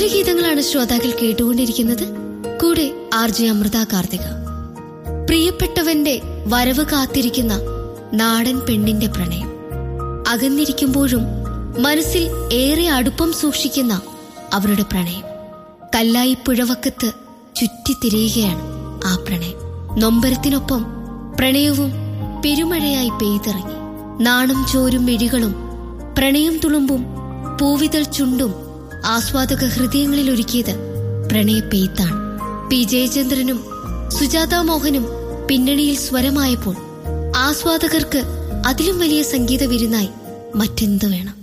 പ്രണയഗീതങ്ങളാണ് ശ്രോതാക്കൾ കേട്ടുകൊണ്ടിരിക്കുന്നത് കൂടെ ആർ ജെ അമൃത കാർത്തിക പ്രിയപ്പെട്ടവന്റെ വരവ് കാത്തിരിക്കുന്ന നാടൻ പെണ്ണിന്റെ പ്രണയം അകന്നിരിക്കുമ്പോഴും മനസ്സിൽ ഏറെ അടുപ്പം സൂക്ഷിക്കുന്ന അവരുടെ പ്രണയം കല്ലായി പുഴവക്കത്ത് ചുറ്റിത്തിരിയുകയാണ് ആ പ്രണയം നൊമ്പരത്തിനൊപ്പം പ്രണയവും പെരുമഴയായി പെയ്തിറങ്ങി നാണം ചോരും മിഴികളും പ്രണയം തുളുമ്പും പൂവിതൾ ചുണ്ടും ആസ്വാദക ഹൃദയങ്ങളിൽ ഒരുക്കിയത് പ്രണയ പെയ്ത്താണ് പി ജയചന്ദ്രനും സുജാത മോഹനും പിന്നണിയിൽ സ്വരമായപ്പോൾ ആസ്വാദകർക്ക് അതിലും വലിയ സംഗീത വിരുന്നായി മറ്റെന്ത് വേണം